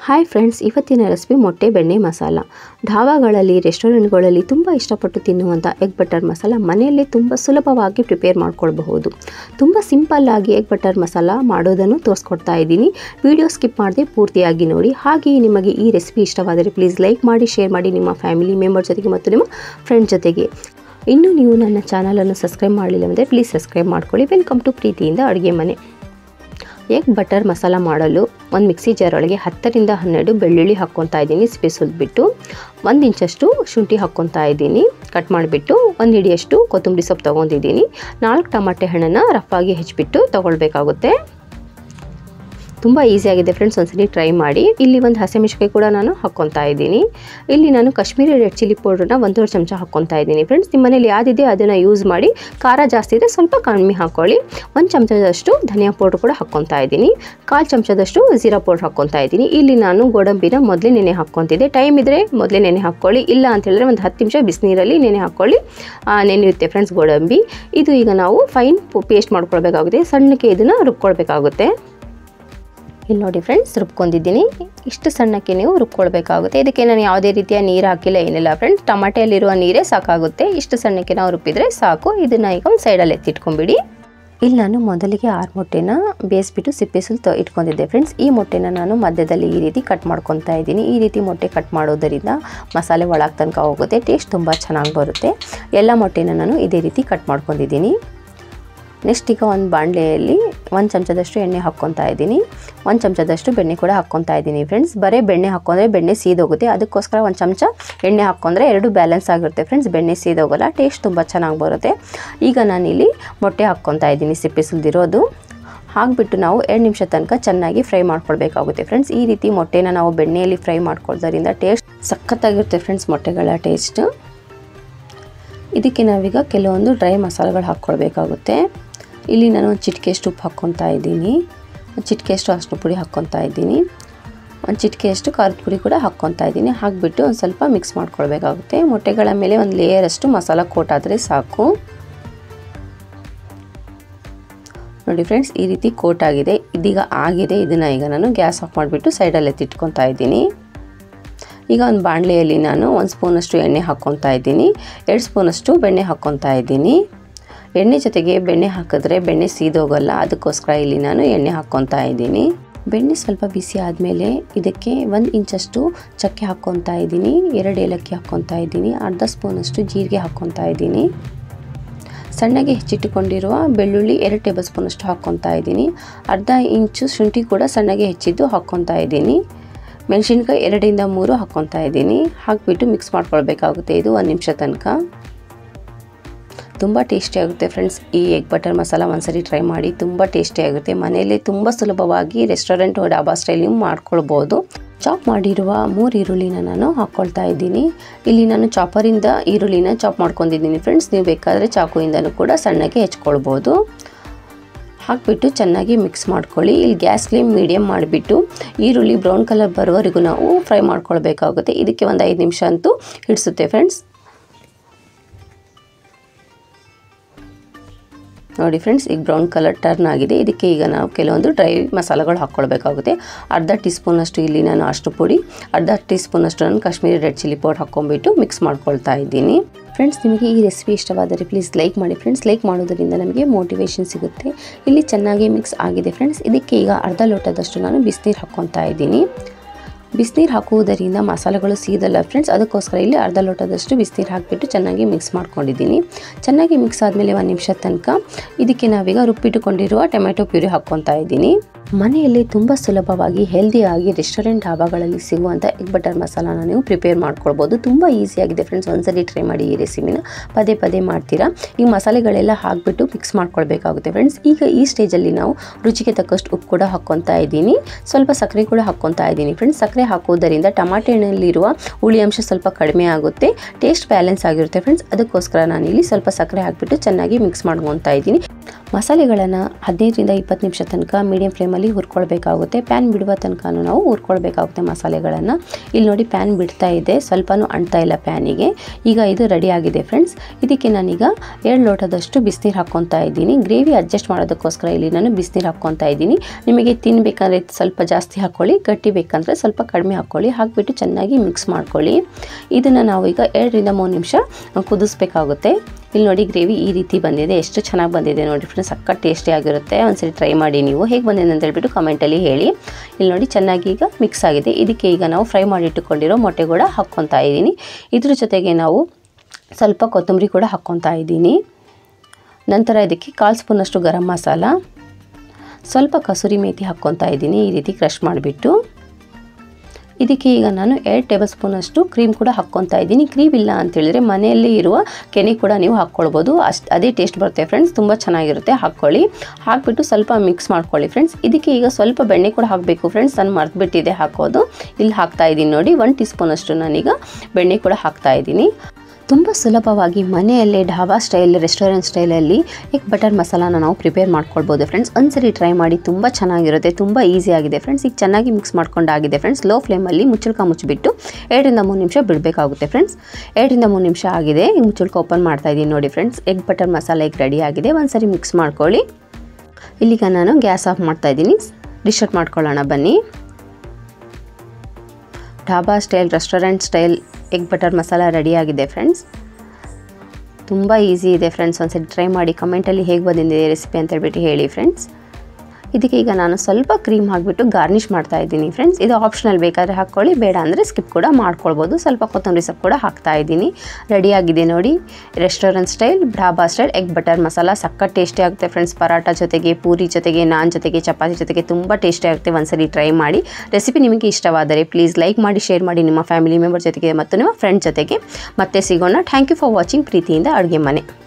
hi friends ಇವತ್ತಿನ recipe ಮೊಟ್ಟೆ ಬೆಣ್ಣೆ ಮಸಾಲ ಢಾಬಾಗಳಲ್ಲಿ ರೆಸ್ಟೋರೆಂಟ್ಗಳಲ್ಲಿ ತುಂಬ ಇಷ್ಟಪಟ್ಟು ತಿನ್ನುವಂಥ ಎಗ್ ಬಟರ್ ಮಸಾಲ ಮನೆಯಲ್ಲೇ ತುಂಬ ಸುಲಭವಾಗಿ ಪ್ರಿಪೇರ್ ಮಾಡ್ಕೊಳ್ಬಹುದು ತುಂಬ ಸಿಂಪಲ್ಲಾಗಿ ಎಗ್ ಬಟರ್ ಮಸಾಲ ಮಾಡೋದನ್ನು ತೋರಿಸ್ಕೊಡ್ತಾ ಇದ್ದೀನಿ ವಿಡಿಯೋ ಸ್ಕಿಪ್ ಮಾಡದೆ ಪೂರ್ತಿಯಾಗಿ ನೋಡಿ ಹಾಗೆಯೇ ನಿಮಗೆ ಈ ರೆಸಿಪಿ ಇಷ್ಟವಾದರೆ ಪ್ಲೀಸ್ ಲೈಕ್ ಮಾಡಿ ಶೇರ್ ಮಾಡಿ ನಿಮ್ಮ ಫ್ಯಾಮಿಲಿ ಮೆಂಬರ್ ಜೊತೆಗೆ ಮತ್ತು ನಿಮ್ಮ ಫ್ರೆಂಡ್ ಜೊತೆಗೆ ಇನ್ನೂ ನೀವು ನನ್ನ ಚಾನಲನ್ನು ಸಬ್ಸ್ಕ್ರೈಬ್ ಮಾಡಲಿಲ್ಲ ಅಂದರೆ ಪ್ಲೀಸ್ ಸಬ್ಸ್ಕ್ರೈಬ್ ಮಾಡ್ಕೊಳ್ಳಿ ವೆಲ್ಕಮ್ ಟು ಪ್ರೀತಿಯಿಂದ ಅಡುಗೆ ಮನೆ ಎಗ್ ಬಟರ್ ಮಸಾಲ ಮಾಡಲು ಒಂದು ಮಿಕ್ಸಿ ಜಾರ್ ಒಳಗೆ ಹತ್ತರಿಂದ ಹನ್ನೆರಡು ಬೆಳ್ಳುಳ್ಳಿ ಹಾಕ್ಕೊತಾ ಇದ್ದೀನಿ ಸಿಪ್ಪೆ ಸುಲಿದ್ಬಿಟ್ಟು ಒಂದು ಇಂಚಷ್ಟು ಶುಂಠಿ ಹಾಕ್ಕೊತಾ ಇದ್ದೀನಿ ಕಟ್ ಮಾಡಿಬಿಟ್ಟು ಒಂದು ಹಿಡಿಯಷ್ಟು ಕೊತ್ತಂಬರಿ ಸೊಪ್ಪು ತೊಗೊಂಡಿದ್ದೀನಿ ನಾಲ್ಕು ಟಮಾಟೆ ಹಣ್ಣನ್ನು ರಫಾಗಿ ಹೆಚ್ಚಿಬಿಟ್ಟು ತೊಗೊಳ್ಬೇಕಾಗುತ್ತೆ ತುಂಬ ಈಸಿಯಾಗಿದೆ ಫ್ರೆಂಡ್ಸ್ ಒಂದ್ಸಲಿ ಟ್ರೈ ಮಾಡಿ ಇಲ್ಲಿ ಒಂದು ಹಸಿಮೆಣಸಿಕಾಯಿ ಕೂಡ ನಾನು ಹಾಕ್ಕೊತಾ ಇದ್ದೀನಿ ಇಲ್ಲಿ ನಾನು ಕಾಶ್ಮೀರಿ ರೆಡ್ ಚಿಲ್ಲಿ ಪೌಡ್ರನ್ನ ಒಂದೂವರೆ ಚಮಚ ಹಾಕ್ಕೊತಾ ಇದ್ದೀನಿ ಫ್ರೆಂಡ್ಸ್ ನಿಮ್ಮ ಮನೇಲಿ ಯಾವುದಿದೆ ಅದನ್ನು ಯೂಸ್ ಮಾಡಿ ಖಾರ ಜಾಸ್ತಿ ಇದ್ದರೆ ಸ್ವಲ್ಪ ಕಮ್ಮಿ ಹಾಕ್ಕೊಳ್ಳಿ ಒಂದು ಚಮಚದಷ್ಟು ಧನಿಯಾ ಪೌಡ್ರ್ ಕೂಡ ಹಾಕ್ಕೊತಾ ಇದ್ದೀನಿ ಕಾಲು ಚಮಚದಷ್ಟು ಜೀರಾ ಪೌಡ್ರ್ ಹಾಕ್ಕೊತಾ ಇದ್ದೀನಿ ಇಲ್ಲಿ ನಾನು ಗೋಡಂಬಿನ ಮೊದಲೇ ನೆನೆ ಹಾಕ್ಕೊತಿದ್ದೆ ಟೈಮ್ ಇದ್ದರೆ ಮೊದಲೇ ನೆನೆ ಹಾಕ್ಕೊಳ್ಳಿ ಇಲ್ಲ ಅಂತ ಹೇಳಿದ್ರೆ ಒಂದು ಹತ್ತು ನಿಮಿಷ ಬಿಸಿನೀರಲ್ಲಿ ನೆನೆ ಹಾಕ್ಕೊಳ್ಳಿ ನೆನೆಯುತ್ತೆ ಫ್ರೆಂಡ್ಸ್ ಗೋಡಂಬಿ ಇದು ಈಗ ನಾವು ಫೈನ್ ಪೇಸ್ಟ್ ಮಾಡ್ಕೊಳ್ಬೇಕಾಗುತ್ತೆ ಸಣ್ಣಕ್ಕೆ ಇದನ್ನು ರುಬ್ಕೊಳ್ಬೇಕಾಗುತ್ತೆ ಇಲ್ಲಿ ನೋಡಿ ಫ್ರೆಂಡ್ಸ್ ರುಬ್ಕೊಂಡಿದ್ದೀನಿ ಇಷ್ಟು ಸಣ್ಣಕ್ಕೆ ನೀವು ರುಬ್ಕೊಳ್ಬೇಕಾಗುತ್ತೆ ಇದಕ್ಕೆ ನಾನು ಯಾವುದೇ ರೀತಿಯ ನೀರು ಹಾಕಿಲ್ಲ ಏನಿಲ್ಲ ಫ್ರೆಂಡ್ಸ್ ಟಮಾಟೆಯಲ್ಲಿರುವ ನೀರೇ ಸಾಕಾಗುತ್ತೆ ಇಷ್ಟು ಸಣ್ಣಕ್ಕೆ ನಾವು ರುಬ್ಬಿದರೆ ಸಾಕು ಇದನ್ನು ಈಗ ಒಂದು ಸೈಡಲ್ಲಿ ಎತ್ತಿಟ್ಕೊಂಬಿಡಿ ಇಲ್ಲಿ ನಾನು ಮೊದಲಿಗೆ ಆರು ಮೊಟ್ಟೆನ ಬೇಯಿಸ್ಬಿಟ್ಟು ಸಿಪ್ಪೆ ಸುಲ್ ಇಟ್ಕೊಂಡಿದ್ದೆ ಫ್ರೆಂಡ್ಸ್ ಈ ಮೊಟ್ಟೆನ ನಾನು ಮಧ್ಯದಲ್ಲಿ ಈ ರೀತಿ ಕಟ್ ಮಾಡ್ಕೊತಾ ಇದ್ದೀನಿ ಈ ರೀತಿ ಮೊಟ್ಟೆ ಕಟ್ ಮಾಡೋದರಿಂದ ಮಸಾಲೆ ಒಳಗೆ ತನಕ ಹೋಗುತ್ತೆ ಟೇಸ್ಟ್ ತುಂಬ ಚೆನ್ನಾಗಿ ಬರುತ್ತೆ ಎಲ್ಲ ಮೊಟ್ಟೆನ ನಾನು ಇದೇ ರೀತಿ ಕಟ್ ಮಾಡ್ಕೊಂಡಿದ್ದೀನಿ ನೆಕ್ಸ್ಟ್ ಈಗ ಒಂದು ಬಾಣಲೆಯಲ್ಲಿ ಒಂದು ಚಮಚದಷ್ಟು ಎಣ್ಣೆ ಹಾಕ್ಕೊತಾ ಇದ್ದೀನಿ ಒಂದು ಚಮಚದಷ್ಟು ಬೆಣ್ಣೆ ಕೂಡ ಹಾಕ್ಕೊತಾ ಇದ್ದೀನಿ ಫ್ರೆಂಡ್ಸ್ ಬರೀ ಬೆಣ್ಣೆ ಹಾಕ್ಕೊಂಡ್ರೆ ಬೆಣ್ಣೆ ಸೀದೋಗುತ್ತೆ ಅದಕ್ಕೋಸ್ಕರ ಒಂದು ಚಮಚ ಎಣ್ಣೆ ಹಾಕ್ಕೊಂಡ್ರೆ ಎರಡು ಬ್ಯಾಲೆನ್ಸ್ ಆಗಿರುತ್ತೆ ಫ್ರೆಂಡ್ಸ್ ಬೆಣ್ಣೆ ಸೀದೋಗಲ್ಲ ಟೇಸ್ಟ್ ತುಂಬ ಚೆನ್ನಾಗಿ ಬರುತ್ತೆ ಈಗ ನಾನಿಲ್ಲಿ ಮೊಟ್ಟೆ ಹಾಕ್ಕೊತಾ ಇದ್ದೀನಿ ಸಿಪ್ಪೆ ಸುಲಿದಿರೋದು ಹಾಕ್ಬಿಟ್ಟು ನಾವು ಎರಡು ನಿಮಿಷ ತನಕ ಚೆನ್ನಾಗಿ ಫ್ರೈ ಮಾಡ್ಕೊಳ್ಬೇಕಾಗುತ್ತೆ ಫ್ರೆಂಡ್ಸ್ ಈ ರೀತಿ ಮೊಟ್ಟೆನ ನಾವು ಬೆಣ್ಣೆಯಲ್ಲಿ ಫ್ರೈ ಮಾಡ್ಕೊಳ್ಳೋದ್ರಿಂದ ಟೇಸ್ಟ್ ಸಖತ್ತಾಗಿರುತ್ತೆ ಫ್ರೆಂಡ್ಸ್ ಮೊಟ್ಟೆಗಳ ಟೇಸ್ಟ್ ಇದಕ್ಕೆ ನಾವೀಗ ಕೆಲವೊಂದು ಡ್ರೈ ಮಸಾಲೆಗಳು ಹಾಕ್ಕೊಳ್ಬೇಕಾಗುತ್ತೆ ಇಲ್ಲಿ ನಾನು ಒಂದು ಚಿಟಿಕೆಯಷ್ಟು ಉಪ್ಪು ಹಾಕ್ಕೊತಾ ಇದ್ದೀನಿ ಒಂದು ಚಿಟಿಕೆಯಷ್ಟು ಅಷ್ಟು ಪುಡಿ ಹಾಕ್ಕೊತಾ ಇದ್ದೀನಿ ಒಂದು ಚಿಟಿಕೆಯಷ್ಟು ಖಾರದ ಪುಡಿ ಕೂಡ ಹಾಕ್ಕೊತಾ ಇದ್ದೀನಿ ಹಾಕಿಬಿಟ್ಟು ಒಂದು ಸ್ವಲ್ಪ ಮಿಕ್ಸ್ ಮಾಡ್ಕೊಳ್ಬೇಕಾಗುತ್ತೆ ಮೊಟ್ಟೆಗಳ ಮೇಲೆ ಒಂದು ಲೇಯರಷ್ಟು ಮಸಾಲ ಕೋಟ್ ಆದರೆ ಸಾಕು ನೋಡಿ ಫ್ರೆಂಡ್ಸ್ ಈ ರೀತಿ ಕೋಟ್ ಆಗಿದೆ ಇದೀಗ ಆಗಿದೆ ಇದನ್ನು ಈಗ ನಾನು ಗ್ಯಾಸ್ ಆಫ್ ಮಾಡಿಬಿಟ್ಟು ಸೈಡಲ್ಲಿ ಎತ್ತಿಟ್ಕೊತಾ ಇದ್ದೀನಿ ಈಗ ಒಂದು ಬಾಣಲೆಯಲ್ಲಿ ನಾನು ಒಂದು ಸ್ಪೂನಷ್ಟು ಎಣ್ಣೆ ಹಾಕ್ಕೊತಾ ಇದ್ದೀನಿ ಎರಡು ಸ್ಪೂನಷ್ಟು ಬೆಣ್ಣೆ ಹಾಕ್ಕೊತಾ ಇದ್ದೀನಿ ಎಣ್ಣೆ ಜೊತೆಗೆ ಬೆಣ್ಣೆ ಹಾಕಿದ್ರೆ ಬೆಣ್ಣೆ ಸೀದೋಗಲ್ಲ ಅದಕ್ಕೋಸ್ಕರ ಇಲ್ಲಿ ನಾನು ಎಣ್ಣೆ ಹಾಕ್ಕೊತಾ ಇದ್ದೀನಿ ಬೆಣ್ಣೆ ಸ್ವಲ್ಪ ಬಿಸಿ ಆದಮೇಲೆ ಇದಕ್ಕೆ ಒಂದು ಇಂಚಷ್ಟು ಚಕ್ಕೆ ಹಾಕ್ಕೊತಾ ಇದ್ದೀನಿ ಎರಡು ಏಲಕ್ಕಿ ಹಾಕ್ಕೊತಾ ಇದ್ದೀನಿ ಅರ್ಧ ಸ್ಪೂನಷ್ಟು ಜೀರಿಗೆ ಹಾಕ್ಕೊತಾ ಇದ್ದೀನಿ ಸಣ್ಣಗೆ ಹೆಚ್ಚಿಟ್ಟುಕೊಂಡಿರುವ ಬೆಳ್ಳುಳ್ಳಿ ಎರಡು ಟೇಬಲ್ ಸ್ಪೂನಷ್ಟು ಹಾಕ್ಕೊತಾ ಇದ್ದೀನಿ ಅರ್ಧ ಇಂಚು ಶುಂಠಿ ಕೂಡ ಸಣ್ಣಗೆ ಹೆಚ್ಚಿದ್ದು ಹಾಕ್ಕೊತಾ ಇದ್ದೀನಿ ಮೆಣಸಿನ್ಕಾಯಿ ಎರಡರಿಂದ ಮೂರು ಹಾಕ್ಕೊತಾ ಇದ್ದೀನಿ ಹಾಕಿಬಿಟ್ಟು ಮಿಕ್ಸ್ ಮಾಡ್ಕೊಳ್ಬೇಕಾಗುತ್ತೆ ಇದು ಒಂದು ನಿಮಿಷ ತನಕ ತುಂಬ ಟೇಸ್ಟಿಯಾಗುತ್ತೆ ಫ್ರೆಂಡ್ಸ್ ಈ ಎಗ್ ಬಟರ್ ಮಸಾಲ ಒಂದ್ಸರಿ ಟ್ರೈ ಮಾಡಿ ತುಂಬ ಟೇಸ್ಟಿಯಾಗುತ್ತೆ ಮನೆಯಲ್ಲೇ ತುಂಬ ಸುಲಭವಾಗಿ ರೆಸ್ಟೋರೆಂಟ್ ಡಾಬಾ ಸ್ಟೈಲ್ ನೀವು ಮಾಡ್ಕೊಳ್ಬೋದು ಚಾಪ್ ಮಾಡಿರುವ ಮೂರು ಈರುಳ್ಳಿನ ನಾನು ಹಾಕ್ಕೊಳ್ತಾ ಇದ್ದೀನಿ ಇಲ್ಲಿ ನಾನು ಚಾಪರಿಂದ ಈರುಳ್ಳಿನ ಚಾಪ್ ಮಾಡ್ಕೊಂಡಿದ್ದೀನಿ ಫ್ರೆಂಡ್ಸ್ ನೀವು ಬೇಕಾದರೆ ಚಾಕುಯಿಂದನೂ ಕೂಡ ಸಣ್ಣಗೆ ಹೆಚ್ಕೊಳ್ಬೋದು ಹಾಕಿಬಿಟ್ಟು ಚೆನ್ನಾಗಿ ಮಿಕ್ಸ್ ಮಾಡ್ಕೊಳ್ಳಿ ಇಲ್ಲಿ ಗ್ಯಾಸ್ ಫ್ಲೇಮ್ ಮೀಡಿಯಮ್ ಮಾಡಿಬಿಟ್ಟು ಈರುಳ್ಳಿ ಬ್ರೌನ್ ಕಲರ್ ಬರೋವರೆಗೂ ನಾವು ಫ್ರೈ ಮಾಡ್ಕೊಳ್ಬೇಕಾಗುತ್ತೆ ಇದಕ್ಕೆ ಒಂದು ಐದು ನಿಮಿಷ ಅಂತೂ ಹಿಡಿಸುತ್ತೆ ಫ್ರೆಂಡ್ಸ್ ನೋಡಿ ಫ್ರೆಂಡ್ಸ್ ಈಗ ಬ್ರೌನ್ ಕಲರ್ ಟರ್ನ್ ಆಗಿದೆ ಇದಕ್ಕೆ ಈಗ ನಾವು ಕೆಲವೊಂದು ಡ್ರೈ ಮಸಾಲೆಗಳು ಹಾಕ್ಕೊಳ್ಬೇಕಾಗುತ್ತೆ ಅರ್ಧ ಟೀ ಸ್ಪೂನಷ್ಟು ಇಲ್ಲಿ ನಾನು ಅಷ್ಟು ಪುಡಿ ಅರ್ಧ ಟೀ ಸ್ಪೂನಷ್ಟು ನಾನು ಕಾಶ್ಮೀರಿ ರೆಡ್ ಚಿಲ್ಲಿ ಪೌಡರ್ ಹಾಕ್ಕೊಂಬಿಟ್ಟು ಮಿಕ್ಸ್ ಮಾಡ್ಕೊಳ್ತಾ ಇದ್ದೀನಿ ಫ್ರೆಂಡ್ಸ್ ನಿಮಗೆ ಈ ರೆಸಿಪಿ ಇಷ್ಟವಾದರೆ ಪ್ಲೀಸ್ ಲೈಕ್ ಮಾಡಿ ಫ್ರೆಂಡ್ಸ್ ಲೈಕ್ ಮಾಡೋದರಿಂದ ನಮಗೆ ಮೋಟಿವೇಶನ್ ಸಿಗುತ್ತೆ ಇಲ್ಲಿ ಚೆನ್ನಾಗಿ ಮಿಕ್ಸ್ ಆಗಿದೆ ಫ್ರೆಂಡ್ಸ್ ಇದಕ್ಕೆ ಈಗ ಅರ್ಧ ಲೋಟದಷ್ಟು ನಾನು ಬಿಸಿನೀರು ಹಾಕ್ಕೊತಾ ಇದ್ದೀನಿ ಬಿಸಿನೀರು ಹಾಕುವುದರಿಂದ ಮಸಾಲೆಗಳು ಸೀದಲ್ಲ ಫ್ರೆಂಡ್ಸ್ ಅದಕ್ಕೋಸ್ಕರ ಇಲ್ಲಿ ಅರ್ಧ ಲೋಟದಷ್ಟು ಬಿಸಿನೀರು ಹಾಕಿಬಿಟ್ಟು ಚೆನ್ನಾಗಿ ಮಿಕ್ಸ್ ಮಾಡ್ಕೊಂಡಿದ್ದೀನಿ ಚೆನ್ನಾಗಿ ಮಿಕ್ಸ್ ಆದಮೇಲೆ ಒಂದು ನಿಮಿಷ ತನಕ ಇದಕ್ಕೆ ನಾವೀಗ ರುಬ್ಬಿಟ್ಟುಕೊಂಡಿರುವ ಟೊಮೆಟೊ ಪ್ಯೂರಿ ಹಾಕ್ಕೊತಾ ಇದ್ದೀನಿ ಮನೆಯಲ್ಲಿ ತುಂಬ ಸುಲಭವಾಗಿ ಹೆಲ್ದಿಯಾಗಿ ರೆಸ್ಟೋರೆಂಟ್ ಡಾಬಾಗಳಲ್ಲಿ ಸಿಗುವಂಥ ಎಗ್ ಬಟರ್ ಮಸಾಲಾನ ನೀವು ಪ್ರಿಪೇರ್ ಮಾಡ್ಕೊಳ್ಬೋದು ತುಂಬ ಈಸಿಯಾಗಿದೆ ಫ್ರೆಂಡ್ಸ್ ಒಂದ್ಸಲಿ ಟ್ರೈ ಮಾಡಿ ಈ ರೆಸಿಪಿನ ಪದೇ ಪದೇ ಮಾಡ್ತೀರಾ ಈ ಮಸಾಲೆಗಳೆಲ್ಲ ಹಾಕಿಬಿಟ್ಟು ಮಿಕ್ಸ್ ಮಾಡ್ಕೊಳ್ಬೇಕಾಗುತ್ತೆ ಫ್ರೆಂಡ್ಸ್ ಈಗ ಈ ಸ್ಟೇಜಲ್ಲಿ ನಾವು ರುಚಿಗೆ ತಕ್ಕಷ್ಟು ಉಪ್ಪು ಕೂಡ ಹಾಕ್ಕೊತಾ ಇದ್ದೀನಿ ಸ್ವಲ್ಪ ಸಕ್ಕರೆ ಕೂಡ ಹಾಕ್ಕೊತಾ ಇದ್ದೀನಿ ಫ್ರೆಂಡ್ಸ್ ಸಕ್ಕರೆ ಹಾಕೋದರಿಂದ ಟಮಾಟೆ ಹಣ್ಣಲ್ಲಿರುವ ಹುಳಿ ಅಂಶ ಸ್ವಲ್ಪ ಕಡಿಮೆ ಆಗುತ್ತೆ ಟೇಸ್ಟ್ ಬ್ಯಾಲೆನ್ಸ್ ಆಗಿರುತ್ತೆ ಫ್ರೆಂಡ್ಸ್ ಅದಕ್ಕೋಸ್ಕರ ನಾನಿಲ್ಲಿ ಸ್ವಲ್ಪ ಸಕ್ಕರೆ ಹಾಕಿಬಿಟ್ಟು ಚೆನ್ನಾಗಿ ಮಿಕ್ಸ್ ಮಾಡ್ಕೊತಾ ಇದ್ದೀನಿ ಮಸಾಲೆಗಳನ್ನು ಹದಿನೈದರಿಂದ ಇಪ್ಪತ್ತು ನಿಮಿಷ ತನಕ ಮೀಡಿಯಂ ಫ್ಲೇಮಲ್ಲಿ ಹುರ್ಕೊಳ್ಬೇಕಾಗುತ್ತೆ ಪ್ಯಾನ್ ಬಿಡುವ ತನಕ ನಾವು ಹುರ್ಕೊಳ್ಬೇಕಾಗುತ್ತೆ ಮಸಾಲೆಗಳನ್ನು ಇಲ್ಲಿ ನೋಡಿ ಪ್ಯಾನ್ ಬಿಡ್ತಾ ಇದೆ ಸ್ವಲ್ಪನೂ ಅಂಟ್ತಾ ಇಲ್ಲ ಪ್ಯಾನಿಗೆ ಈಗ ಇದು ರೆಡಿ ಆಗಿದೆ ಫ್ರೆಂಡ್ಸ್ ಇದಕ್ಕೆ ನಾನೀಗ ಎರಡು ಲೋಟದಷ್ಟು ಬಿಸಿನೀರು ಹಾಕ್ಕೊತಾ ಇದ್ದೀನಿ ಗ್ರೇವಿ ಅಡ್ಜಸ್ಟ್ ಮಾಡೋದಕ್ಕೋಸ್ಕರ ಇಲ್ಲಿ ನಾನು ಬಿಸಿನೀರು ಹಾಕ್ಕೊತಾ ಇದ್ದೀನಿ ನಿಮಗೆ ತಿನ್ನಬೇಕಂದ್ರೆ ಸ್ವಲ್ಪ ಜಾಸ್ತಿ ಹಾಕ್ಕೊಳ್ಳಿ ಗಟ್ಟಿ ಬೇಕಂದರೆ ಸ್ವಲ್ಪ ಕಡಿಮೆ ಹಾಕ್ಕೊಳ್ಳಿ ಹಾಕಿಬಿಟ್ಟು ಚೆನ್ನಾಗಿ ಮಿಕ್ಸ್ ಮಾಡ್ಕೊಳ್ಳಿ ಇದನ್ನು ನಾವು ಈಗ ಎರಡರಿಂದ ಮೂರು ನಿಮಿಷ ಕುದಿಸ್ಬೇಕಾಗುತ್ತೆ ಇಲ್ಲಿ ನೋಡಿ ಗ್ರೇವಿ ಈ ರೀತಿ ಬಂದಿದೆ ಎಷ್ಟು ಚೆನ್ನಾಗಿ ಬಂದಿದೆ ನೋಡಿ ಫ್ರೆಂಡ್ಸ್ ಸಕ್ಕ ಟೇಸ್ಟಿ ಆಗಿರುತ್ತೆ ಒಂದ್ಸರಿ ಟ್ರೈ ಮಾಡಿ ನೀವು ಹೇಗೆ ಬಂದಿದೆ ಅಂತ ಹೇಳ್ಬಿಟ್ಟು ಕಮೆಂಟಲ್ಲಿ ಹೇಳಿ ಇಲ್ಲಿ ನೋಡಿ ಚೆನ್ನಾಗಿ ಈಗ ಮಿಕ್ಸ್ ಆಗಿದೆ ಇದಕ್ಕೆ ಈಗ ನಾವು ಫ್ರೈ ಮಾಡಿ ಇಟ್ಟುಕೊಂಡಿರೋ ಮೊಟ್ಟೆ ಕೂಡ ಹಾಕ್ಕೊತಾ ಇದ್ದೀನಿ ಇದ್ರ ಜೊತೆಗೆ ನಾವು ಸ್ವಲ್ಪ ಕೊತ್ತಂಬರಿ ಕೂಡ ಹಾಕ್ಕೊತಾ ಇದ್ದೀನಿ ನಂತರ ಇದಕ್ಕೆ ಕಾಲು ಸ್ಪೂನಷ್ಟು ಗರಂ ಮಸಾಲ ಸ್ವಲ್ಪ ಕಸೂರಿ ಮೇಥಿ ಹಾಕ್ಕೊತಾ ಇದ್ದೀನಿ ಈ ರೀತಿ ಕ್ರಷ್ ಮಾಡಿಬಿಟ್ಟು ಇದಕ್ಕೆ ಈಗ ನಾನು ಎರಡು ಟೇಬಲ್ ಸ್ಪೂನಷ್ಟು ಕ್ರೀಮ್ ಕೂಡ ಹಾಕ್ಕೊತಾ ಇದ್ದೀನಿ ಕ್ರೀಮ್ ಇಲ್ಲ ಅಂತೇಳಿದರೆ ಮನೆಯಲ್ಲಿ ಇರುವ ಕೆನೆ ಕೂಡ ನೀವು ಹಾಕ್ಕೊಳ್ಬೋದು ಅಷ್ಟು ಅದೇ ಟೇಸ್ಟ್ ಬರುತ್ತೆ ಫ್ರೆಂಡ್ಸ್ ತುಂಬ ಚೆನ್ನಾಗಿರುತ್ತೆ ಹಾಕ್ಕೊಳ್ಳಿ ಹಾಕ್ಬಿಟ್ಟು ಸ್ವಲ್ಪ ಮಿಕ್ಸ್ ಮಾಡ್ಕೊಳ್ಳಿ ಫ್ರೆಂಡ್ಸ್ ಇದಕ್ಕೆ ಈಗ ಸ್ವಲ್ಪ ಬೆಣ್ಣೆ ಕೂಡ ಹಾಕಬೇಕು ಫ್ರೆಂಡ್ಸ್ ನಾನು ಮರ್ತುಬಿಟ್ಟಿದೆ ಹಾಕೋದು ಇಲ್ಲಿ ಹಾಕ್ತಾ ಇದ್ದೀನಿ ನೋಡಿ ಒನ್ ಟೀ ಸ್ಪೂನಷ್ಟು ನಾನೀಗ ಬೆಣ್ಣೆ ಕೂಡ ಹಾಕ್ತಾ ಇದ್ದೀನಿ ತುಂಬ ಸುಲಭವಾಗಿ ಮನೆಯಲ್ಲೇ ಢಾಬಾ ಸ್ಟೈಲ್ ರೆಸ್ಟೋರೆಂಟ್ ಸ್ಟೈಲಲ್ಲಿ ಎಗ್ ಬಟರ್ ಮಸಾಲಾನ ನಾವು ಪ್ರಿಪೇರ್ ಮಾಡ್ಕೊಳ್ಬೋದು ಫ್ರೆಂಡ್ಸ್ ಒಂದ್ಸರಿ ಟ್ರೈ ಮಾಡಿ ತುಂಬ ಚೆನ್ನಾಗಿರುತ್ತೆ ತುಂಬ ಈಸಿ ಆಗಿದೆ ಫ್ರೆಂಡ್ಸ್ ಈಗ ಚೆನ್ನಾಗಿ ಮಿಕ್ಸ್ ಮಾಡ್ಕೊಂಡಾಗಿದೆ ಫ್ರೆಂಡ್ಸ್ ಲೋ ಫ್ಲೇಮಲ್ಲಿ ಮುಚ್ಚಳ್ಕ ಮುಚ್ಚಿಬಿಟ್ಟು ಎರಡರಿಂದ ಮೂರು ನಿಮಿಷ ಬಿಡಬೇಕಾಗುತ್ತೆ ಫ್ರೆಂಡ್ಸ್ ಎರಡರಿಂದ ಮೂರು ನಿಮಿಷ ಆಗಿದೆ ಈಗ ಮುಚ್ಚಳ್ಕ ಓಪನ್ ಮಾಡ್ತಾ ಇದ್ದೀನಿ ನೋಡಿ ಫ್ರೆಂಡ್ಸ್ ಎಗ್ ಬಟರ್ ಮಸಾಲ ಈಗ ರೆಡಿ ಆಗಿದೆ ಒಂದ್ಸರಿ ಮಿಕ್ಸ್ ಮಾಡ್ಕೊಳ್ಳಿ ಇಲ್ಲಿಗ ನಾನು ಗ್ಯಾಸ್ ಆಫ್ ಮಾಡ್ತಾ ಇದ್ದೀನಿ ಡಿಶ್ ಔಟ್ ಮಾಡ್ಕೊಳ್ಳೋಣ ಬನ್ನಿ dhaba style restaurant style egg butter masala ರೆಡಿಯಾಗಿದೆ ಫ್ರೆಂಡ್ಸ್ ತುಂಬ ಈಸಿ ಇದೆ ಫ್ರೆಂಡ್ಸ್ ಒಂದ್ಸರಿ ಟ್ರೈ ಮಾಡಿ ಕಮೆಂಟಲ್ಲಿ ಹೇಗೆ ಬಂದಿದೆ ರೆಸಿಪಿ ಅಂತ ಹೇಳ್ಬಿಟ್ಟು ಹೇಳಿ ಫ್ರೆಂಡ್ಸ್ ಇದಕ್ಕೆ ಈಗ ನಾನು ಸ್ವಲ್ಪ ಕ್ರೀಮ್ ಹಾಕಿಬಿಟ್ಟು ಗಾರ್ನಿಷ್ ಮಾಡ್ತಾ ಇದ್ದೀನಿ ಫ್ರೆಂಡ್ಸ್ ಇದು ಆಪ್ಷನಲ್ ಬೇಕಾದರೆ ಹಾಕ್ಕೊಳ್ಳಿ ಬೇಡ ಅಂದರೆ ಸ್ಕಿಪ್ ಕೂಡ ಮಾಡ್ಕೊಳ್ಬೋದು ಸ್ವಲ್ಪ ಕೊತ್ತಂಬರಿ ಸೊಪ್ಪು ಕೂಡ ಹಾಕ್ತಾ ಇದ್ದೀನಿ ರೆಡಿಯಾಗಿದೆ ನೋಡಿ restaurant style dhaba style egg butter masala ಸಕ್ಕ ಟೇಸ್ಟಿ ಆಗುತ್ತೆ ಫ್ರೆಂಡ್ಸ್ ಪರಾಟ ಜೊತೆಗೆ ಪೂರಿ ಜೊತೆಗೆ ನಾನ್ ಜೊತೆಗೆ ಚಪಾತಿ ಜೊತೆಗೆ ತುಂಬ ಟೇಸ್ಟಿ ಆಗುತ್ತೆ ಒಂದ್ಸರಿ ಟ್ರೈ ಮಾಡಿ ರೆಸಿಪಿ ನಿಮಗೆ ಇಷ್ಟವಾದರೆ ಪ್ಲೀಸ್ ಲೈಕ್ ಮಾಡಿ ಶೇರ್ ಮಾಡಿ ನಿಮ್ಮ ಫ್ಯಾಮಿಲಿ ಮೆಂಬರ್ ಜೊತೆಗೆ ಮತ್ತು ನಿಮ್ಮ ಫ್ರೆಂಡ್ ಜೊತೆಗೆ ಮತ್ತೆ ಸಿಗೋಣ ಥ್ಯಾಂಕ್ ಯು ಫಾರ್ ವಾಚಿಂಗ್ ಪ್ರೀತಿಯಿಂದ ಅಡುಗೆ ಮನೆ